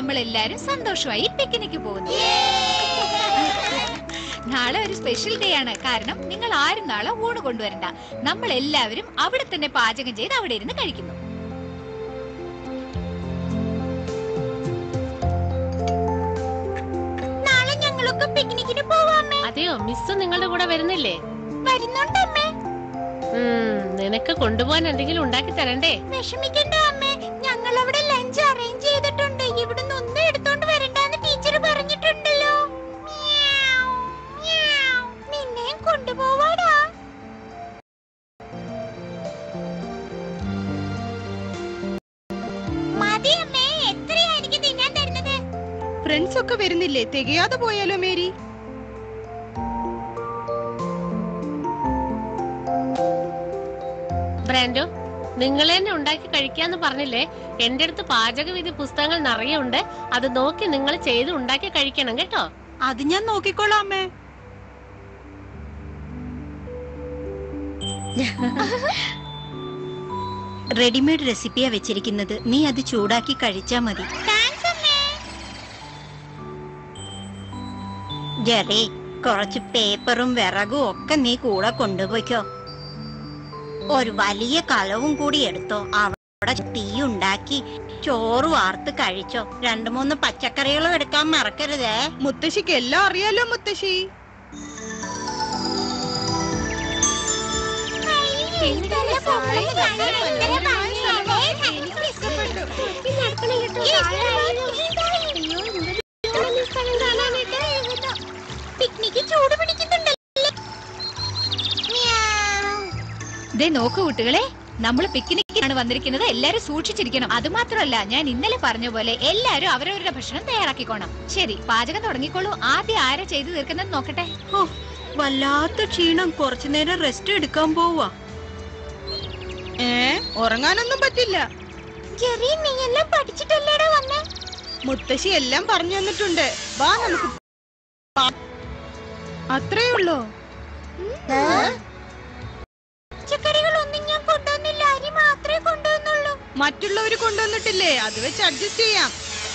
നമ്മൾ എല്ലാരും സന്തോഷമായി പിക്നിക്ക് പോകുന്നു നാളെ ഒരു സ്പെഷ്യൽ ഡേ ആണ് കാരണം നിങ്ങൾ ആരും നാളെ ഊണ് കൊണ്ടുവരണ്ട നമ്മൾ എല്ലാവരും അവിടെ തന്നെ പാചകം ചെയ്ത് അവിടെ ഇരുന്ന് കഴിക്കുന്നു നാളെ ഞങ്ങളൊക്കെ പിക്നിക്കിന് പോവാമേ അതെയോ മിസ് നിങ്ങളുടെ കൂടെ വരുന്നില്ലേ വരുന്നുണ്ടമ്മേ ഉം, നിനക്ക് കൊണ്ടുപോകാൻ എന്തെങ്കിലും ഉണ്ടാക്കി തരണ്ടേ വിഷമിക്കണ്ട അമ്മേ ഞങ്ങൾ അവിടെ ലഞ്ച് അറേഞ്ച് ചെയ്തിട്ടുണ്ട് ഇവിടുന്ന് ഒന്നും എടുത്തോണ്ട് വരണ്ടെന്ന് ടീച്ചർ പറഞ്ഞിട്ടുണ്ടല്ലോ മ്യാവ്, മ്യാവ്. നിന്നെയും കൊണ്ടുപോവാടാ മതി അമ്മേ എത്രയാ എനിക്ക് തിന്നാൻ തരുന്നത് ഫ്രണ്ട്സ് ഒക്കെ വരുന്നില്ലേ തികയാതെ പോയാലോ മേരി ബ്രാൻഡോ നിങ്ങൾ തന്നെ ഉണ്ടാക്കി കഴിക്കാന്ന് പറഞ്ഞില്ലേ എന്റെ അടുത്ത് പാചകവിധി പുസ്തകങ്ങൾ നിറയെ ഉണ്ട് അത് നോക്കി നിങ്ങൾ ചെയ്ത് ഉണ്ടാക്കി കഴിക്കണം കേട്ടോ അത് ഞാൻ നോക്കിക്കോളാം അമ്മേ റെഡിമെയ്ഡ് റെസിപ്പിയാ വെച്ചിരിക്കുന്നത് നീ അത് ചൂടാക്കി കഴിച്ചാ മതി താങ്ക്സ് അമ്മേ ജെറി കുറച്ച് പേപ്പറും വിറകും ഒക്കെ നീ കൂടെ കൊണ്ടുപോയിക്കോ ഒരു വലിയ കലവും കൂടി എടുത്തോ അവിടെ തീ ഉണ്ടാക്കി ചോറ് വാർത്ത് കഴിച്ചോ രണ്ടു മൂന്ന് പച്ചക്കറികളും എടുക്കാൻ മറക്കരുതേ മുത്തശ്ശിക്ക് എല്ലാം അറിയാലോ മുത്തശ്ശി ഇതെല്ലാം ഫോട്ടോയിൽ കാണാൻ ഭയങ്കര ഭംഗിയല്ലേ? എനിക്ക് ഇഷ്ടപ്പെട്ടു. പിക്നിക്ക് ചൂട് പിടിക്കുന്നുണ്ടല്ലേ മ്യാവ്. ദേ നോക്കൂ കുട്ടികളെ നമ്മൾ പിക്നിക്കിനാണ് വന്നിരിക്കുന്നത് എല്ലാരും സൂക്ഷിച്ചിരിക്കണം അത് മാത്രമല്ല ഞാൻ ഇന്നലെ പറഞ്ഞ പോലെ എല്ലാരും അവരവരുടെ ഭക്ഷണം തയ്യാറാക്കിക്കോണം ശരി പാചകം തുടങ്ങിക്കോളൂ ആദ്യം ആരാ ചെയ്തു തീർക്കുന്നത് നോക്കട്ടെ ഹോ, വല്ലാത്ത ക്ഷീണം കുറച്ചു നേരം റെസ്റ്റ് എടുക്കാൻ പോവാ ഏ ഉറങ്ങാനൊന്നും പറ്റില്ല ജെറി നീ എല്ലാം പഠിച്ചിട്ടല്ലേടാ വന്നേ മുത്തശ്ശി എല്ലാം പറഞ്ഞു തന്നിട്ടുണ്ട് വാ നമുക്ക് പ- അത്രേ ഉള്ളോ പച്ചക്കറികളൊന്നും ഞാൻ കൊണ്ടുവന്നില്ല അരി മാത്രമേ കൊണ്ടുവന്നുള്ളൂ മറ്റുള്ളവര് കൊണ്ടുവന്നിട്ടില്ലേ അത് വെച്ച് അഡ്ജസ്റ്റ് ചെയ്യാം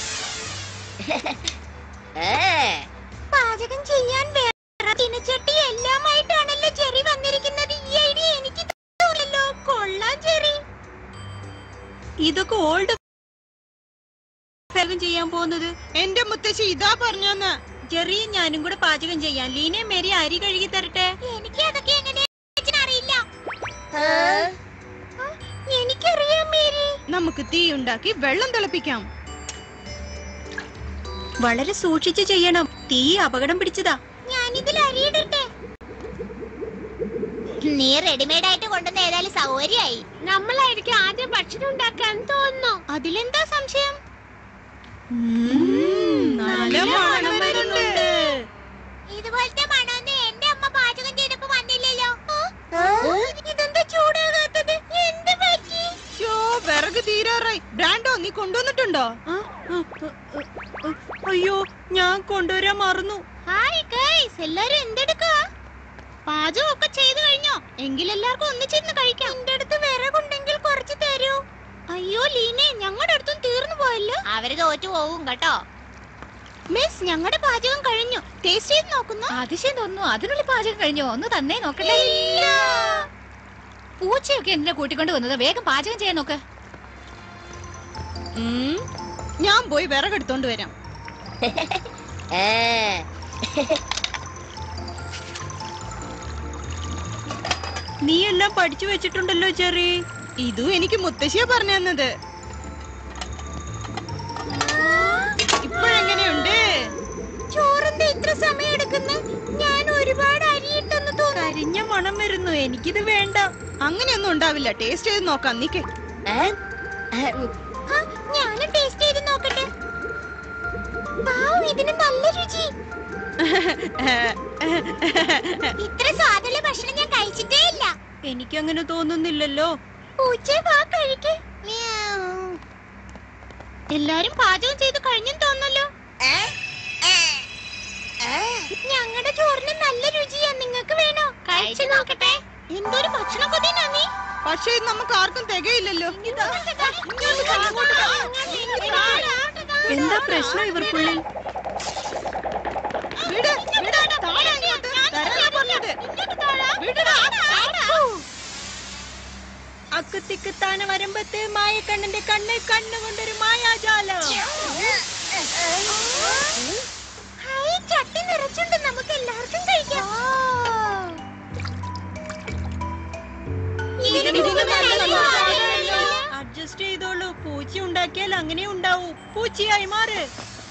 പാചകം ചെയ്യാൻ വേറെ തിനച്ചട്ടി എല്ലാമായിട്ടാണല്ലോ ജെറി വന്നിരിക്കുന്നത് ഈ ഐഡിയ എനിക്ക് തോന്നല്ലോ കൊള്ളാം ജെറി ഇതൊക്കെ ഓൾഡ് പാചകം ചെയ്യാൻ പോകുന്നത് എന്റെ മുത്തശ്ശി ഇതാ പറഞ്ഞെന്ന് ചെറിയ ഞാനും കൂടെ പാചകം ചെയ്യാം ലീനയും മേരി അരി കഴുകി തരട്ടെ എനിക്ക് അതൊക്കെ എങ്ങനെയാ അറിയില്ല ആ, എനിക്കറിയാം മേരി നമുക്ക് തീ ഉണ്ടാക്കി വെള്ളം തിളപ്പിക്കാം വളരെ സൂക്ഷിച്ചു ചെയ്യണം തീ അപകടം പിടിച്ചതാ ഞാനിതിൽ അരിയിടട്ടെ നീ റെഡിമെയ്ഡ് ആയിട്ട് കൊണ്ടുവന്ന ഏതായാലും സൗകര്യമായി നമ്മളായിരിക്കും ആദ്യം ഭക്ഷണം ഉണ്ടാക്കാൻ തോന്നുന്നു അതിലെന്താ സംശയം നല്ല മണം വരുന്നുണ്ട് ഇതുപോലത്തെ മണമൊന്നും എന്റെ അമ്മ പാചകം ചെയ്തപ്പോ വന്നില്ലല്ലോ ആ? ഇതെന്താ ചൂടാകാത്തത് എന്ത് പറ്റി ഷോ വിറക് തീരാറായി ബ്രാൻഡോ നീ കൊണ്ടുവന്നിട്ടുണ്ടോ ആ, ആ, ആ, ആ, അയ്യോ ഞാൻ കൊണ്ടുവരാൻ മറന്നു ഹായ് ഗൈസ് എല്ലാരും എന്തെടുക്കാ പാചകം ഒക്കെ ചെയ്തു കഴിഞ്ഞോ എങ്കിൽ എല്ലാവർക്കും ഒന്നിച്ചിരുന്ന് കഴിക്കാം എന്റെ അടുത്ത് വിറകുണ്ടെങ്കിൽ കുറച്ച് തരൂ അയ്യോ ലീനെ ഞങ്ങളുടെ അടുത്തും തീർന്നു പോയല്ലോ അവര് തോറ്റു പോകും കേട്ടോ മിസ് ഞങ്ങളുടെ പാചകം കഴിഞ്ഞു ടേസ്റ്റ് ചെയ്ത് നോക്കുന്നു അതിശയം തോന്നുന്നു അതിനുള്ളിൽ പാചകം കഴിഞ്ഞോ ഒന്ന് തന്നെ നോക്കട്ടെ പൂച്ചയൊക്കെ എന്തിനാ കൂട്ടിക്കൊണ്ട് വന്നത് വേഗം പാചകം ചെയ്യാൻ നോക്ക് ഉം, ഞാൻ പോയി വിറകെടുത്തോണ്ട് വരാം നീ എല്ലാം പഠിച്ചു വെച്ചിട്ടുണ്ടല്ലോ ചെറി ഇതും എനിക്ക് മുത്തശ്ശിയാ പറഞ്ഞു തന്നത് ഇപ്പോഴെങ്ങനെയുണ്ട് ചോറെന്താ ഇത്ര സമയം എടുക്കുന്നു ഞാൻ ഒരുപാട് അരിയിട്ടെന്ന് തോന്നുന്നു കരിഞ്ഞ മണം വരുന്നു എനിക്കിത് വേണ്ട അങ്ങനെയൊന്നും ഉണ്ടാവില്ല ടേസ്റ്റ് ചെയ്ത് നോക്കാം നീക്കെ ആ, ഞാനും ടേസ്റ്റ് ചെയ്ത് നോക്കട്ടെ വാവ്, ഇതിന് നല്ല രുചി ഇത്ര സ്വാദുള്ള ഭക്ഷണം ഞാൻ കഴിച്ചിട്ടേ ഇല്ല എനിക്കങ്ങനെ തോന്നുന്നില്ലല്ലോ പൂച്ചേ വാ കഴിക്ക് എല്ലാരും പാചകം ചെയ്ത് കഴിഞ്ഞെന്ന് തോന്നല്ലോ ഞങ്ങളുടെ ചോറിന് നല്ല രുചിയാ നിങ്ങൾക്ക് വേണോ കഴിച്ചു നോക്കട്ടെ എന്തൊരു ഭക്ഷണ കൊതിനാ നീ പക്ഷേ ഇത് നമുക്ക് ആർക്കും തികയില്ലല്ലോ ഇങ്ങോട്ട് വാ, ഇങ്ങോട്ട് വാ. എന്താ പ്രശ്നം ഇവർക്കുള്ളിൽ വിട്, വിട്, താഴെ ഇങ്ങോട്ട്. തരാനാ പറഞ്ഞത്. വിടെടാ. അക്കുത്തിക്കുത്താന വരുമ്പത്ത് മായക്കണ്ണന്റെ കണ്ണ് കണ്ണുകൊണ്ടൊരു മായാജാലം ഹായ്, ചട്ടി നിറച്ചുണ്ട് നമുക്ക് എല്ലാവർക്കും കഴിക്കാം ഇതിന് മുമ്പ് നല്ല സാധനമല്ലേ? അഡ്ജസ്റ്റ് ചെയ്തോളൂ പൂച്ച ഉണ്ടാക്കിയാൽ അങ്ങനെ ഉണ്ടാവൂ പൂച്ചയായി മാറ്